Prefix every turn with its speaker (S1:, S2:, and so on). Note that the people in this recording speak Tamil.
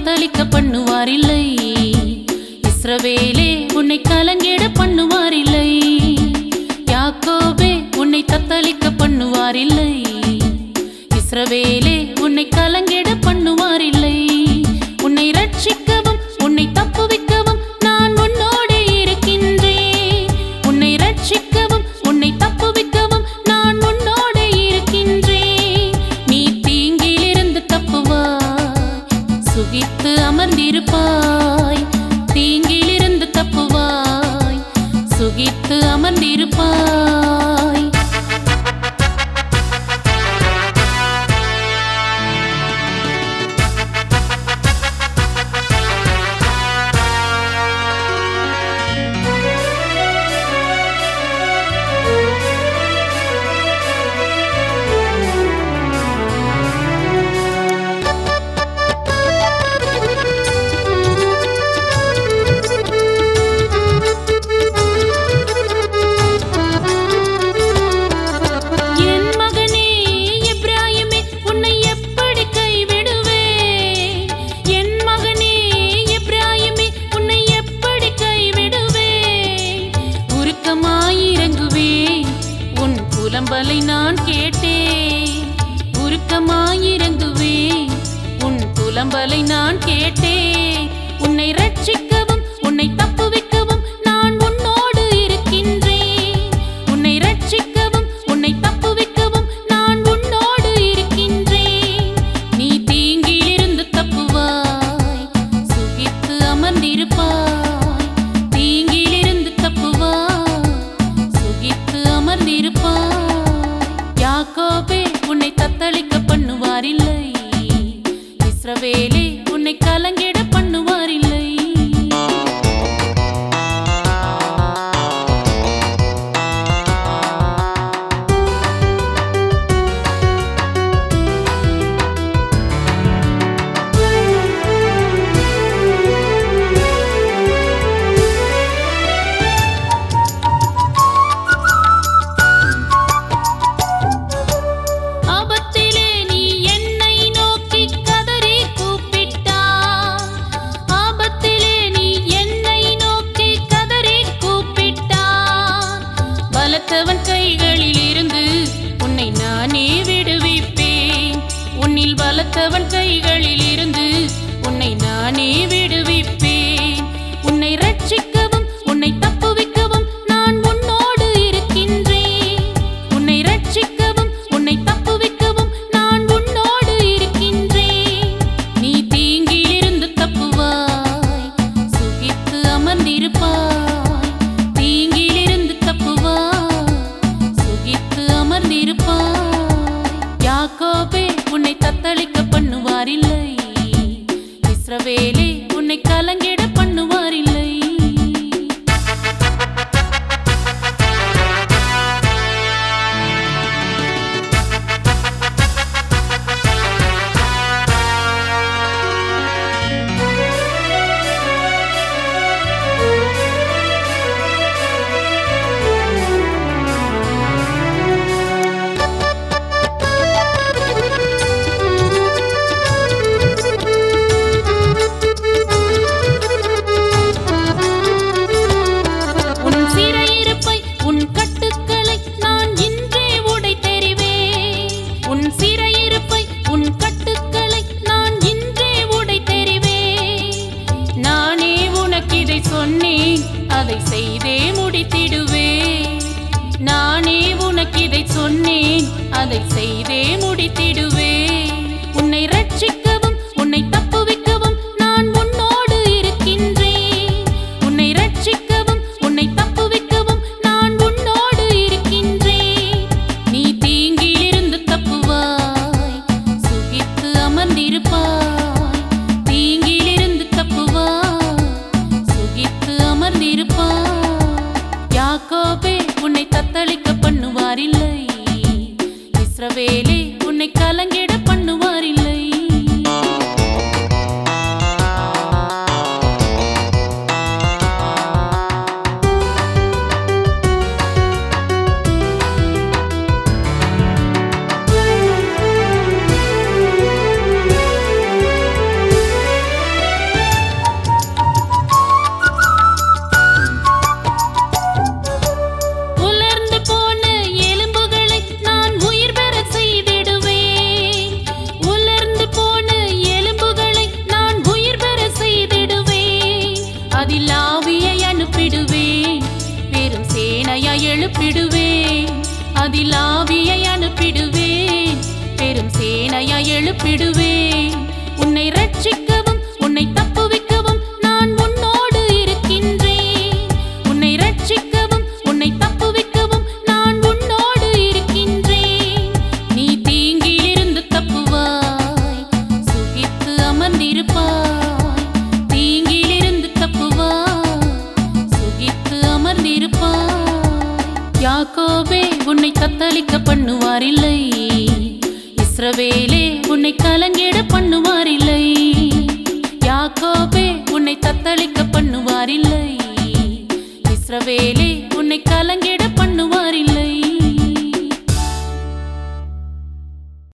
S1: தத்தளிக்க பண்ணுவாரில்லை இஸ்ரவேலே உன்னை கலங்கிட பண்ணுவாரில்லை யாக்கோபே உன்னை தத்தளிக்க பண்ணுவாரில்லை இஸ்ரவேலே உன்னை கலங்கிட பண்ணுவாரில்லை உன்னை ரட்சிக்கவும் உன்னை தப்புவிக்கவும் நான் உன்னோடு இருக்கின்றேன் உன்னை ரட்சிக்கவும் உன்னை தப்புவிக்கவும் நான் உன்னோடு இருக்கின்றேன் நீ தீங்கிலிருந்து தப்புவாய் சுகித்து அமர்ந்திருப்பாய் தீங்கிலிருந்து தப்புவாய் சுகித்து அமர்ந்திருப்பாய் என் மகனே எப்ராயிமே உன்னை எப்படி கைவிடுவேன் என் மகனே எப்ராயிமே உன்னை எப்படி கைவிடுவேன் உருக்கமாயிறங்குவேன் உன் புலம்பலை நான் கேட்டேன் உருக்கமாயிறங்குவேன் உன் புலம்பலை நான் கேட்டேன் உன்னை ரட்சிக்கவும் உன்னை தப்புவிக்கவும் நான் உன்னோடு இருக்கின்றேன் உன்னை ரட்சிக்கவும் உன்னை தப்புவிக்கவும் நான் உன்னோடு இருக்கின்றேன் நீ தீங்கிலிருந்து தப்புவாய் சுகித்து அமர்ந்திருப்பாய் தீங்கிலிருந்து தப்புவாய் சுகித்து அமர்ந்திருப்பாய் யாக்கோபே உன்னை தத்தளிக்க பண்ணுவாரில்லை இஸ்ரவேலே உன்னை கலங்கிட பண்ணுவாரில்லை ஆபத்திலே நீ என்னை நோக்கி கதறி கூப்பிட்டாய் ஆபத்திலே நீ என்னை நோக்கி கதறி கூப்பிட்டாய் பலத்தவன் கைகளில் இருந்து உன்னை நானே விடுவிப்பேன் உன்னில் பலத்தவன் கைகளில் இருந்து உன்னை நானே விடுவிப்பேன் உன்னை ரட்சிக்கவும் உன்னை தப்புவிக்கவும் நான் உன்னோடு இருக்கின்றேன் உன்னை ரட்சிக்கவும் உன்னை தப்புவிக்கவும் நான் உன்னோடு இருக்கின்றேன் நீ தீங்கிலிருந்து தப்புவாய் சுகித்து அமர்ந்திருப்பாய் தீங்கிலிருந்து தப்புவாய் சுகித்து அமர்ந்திருப்பாய் யாக்கோபே உன்னை தத்தளிக்க பண்ணுவாரில்லை இஸ்ரவேலே உன்னை கலங்கிட பண்ணுவாரில்லை உன் சிறையிருப்பை உன் கட்டுக்களை நான் இன்றே உடைத் தெரிவேன் உன் சிறையிருப்பை உன் கட்டுக்களை நான் இன்றே உடைத் தெரிவேன் நானே உனக்கிதை சொன்னேன் அதை செய்தே முடித்திடுவேன் நானே உனக்கிதை சொன்னேன் அதை செய்தே முடித்திடுவேன் உன்னை ரட்சிக்கவும் உன்னை தப்புவிக்கவும் நான் உன்னோடு இருக்கின்றேன் உன்னை ரட்சிக்கவும் உன்னை தப்புவிக்கவும் நான் உன்னோடு இருக்கின்றேன் நீ தீங்கிலிருந்து தப்புவாய் சுகித்து அமர்ந்திருப்பாய் தீங்கிலிருந்து தப்புவாய் சுகித்து அமர்ந்திருப்பாய் யாக்கோபே உன்னை தத்தளிக்க பண்ணுவாரில்லை இஸ்ரவேலே உன்னை கலங்கிட பண்ணுவாரில்லை அதில் ஆவியை அனுப்பிடுவேன் பெரும் சேனையா எழுப்பிடுவேன் உன்னை ரட்சிக்கவும் உன்னை தப்புவிக்கவும் நான் உன்னோடு இருக்கின்றேன் உன்னை ரட்சிக்கவும் உன்னை தப்புவிக்கவும் நான் உன்னோடு இருக்கின்றேன் நீ தீங்கிலிருந்து தப்புவாய் சுகித்து அமர்ந்திருப்பாய் தீங்கிலிருந்து தப்புவாய் சுகித்து அமர்ந்திருப்பாய் யாக்கோபே உன்னை தத்தளிக்க பண்ணுவாரில்லை இஸ்ரவேலே உன்னை கலங்கிட பண்ணுவாரில்லை யாக்கோபே